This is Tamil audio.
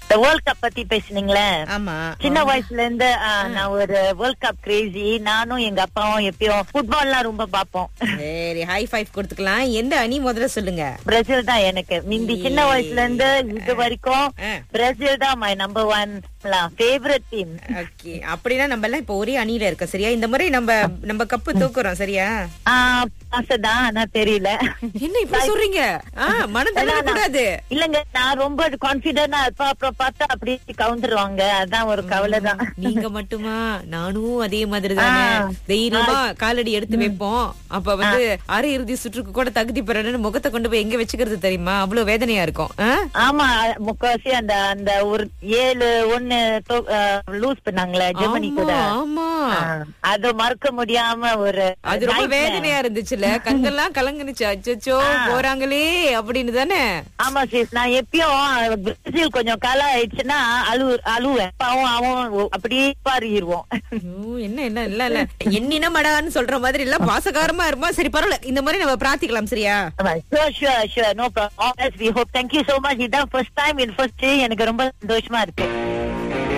இந்த வேர்ல்ட் கப் பத்தி பேசுனீங்களே ஆமா சின்ன வயசுல இருந்து ஆ, நான் ஒரு வேர்ல்ட் கப் கிரேசி நானும் எங்க அப்பாவும் எப்பயும் ஃபுட்பால்லாம் ரொம்ப பாப்போம் சரி ஹை ஃபைவ் கொடுத்துக்கலாம் எந்த அணி முதல்ல சொல்லுங்க பிரேசில் தான் எனக்கு மிந்தி சின்ன வயசுல இருந்து இது வரைக்கும் ஆ. பிரேசில் தான் my number one favourite team okay அப்படின்னா நம்ம எல்லாம் இப்ப ஒரே அணியில இருக்கோம் சரியா இந்த முறை நம்ம நம்ம கப்பு தூக்குறோம் சரியா ஆசைதான் ஆனா தெரியல என்ன இப்ப சொல்றீங்க ஆ, மனம் தளர கூடாது இல்லங்க நான் ரொம்ப கான்பிடண்டா இருப்பேன் அப்புறம் பார்த்தா அப்படியே கவுந்துருவாங்க அதான் ஒரு கவலை தான் நீங்க மட்டுமா நானும் அதே மாதிரி தானே ஆ. தைரியமா காலடி எடுத்து வைப்போம் அப்ப வந்து அரை இறுதி சுற்றுக்கு கூட தகுதி பெறணும்னு முகத்தை கொண்டு போய் எங்க வச்சுக்கிறது தெரியுமா அவ்வளவு வேதனையா இருக்கும் ஆ? ஆமா முக்காவாசி அந்த அந்த ஒரு ஏழு ஒண்ணு லூஸ் பண்ணாங்களே ஜெர்மனி ஆமா கூட ஆமா ஆ, அது மறக்க முடியாம ஒரு அது ரொம்ப nightmare. வேதனையா இருந்துச்சுல கண்கள்லாம் கலங்குனுச்சு அச்சச்சோ போறாங்களே அப்படின்னு தானே ஆமா சிஸ் நான் எப்பயும் பிரேசில் கொஞ்சம் காலம் ஆயிடுச்சுன்னா அழு அழுவேன் பாவம் அவன் அப்படியே பாருவோம் ஐயோ, என்ன என்ன இல்ல இல்ல என்னின மடான்னு சொல்ற மாதிரி இல்ல பாசகாரமா இருப்பா சரி பரவாயில்ல இந்த மாதிரி நம்ம பிரார்த்திக்கலாம் சரியா sure sure sure no problem we hope thank you so much இதான் ஃபர்ஸ்ட் டைம் இன் ஃபர்ஸ்ட் எனக்கு ரொம்ப சந்தோஷமா இருக்கு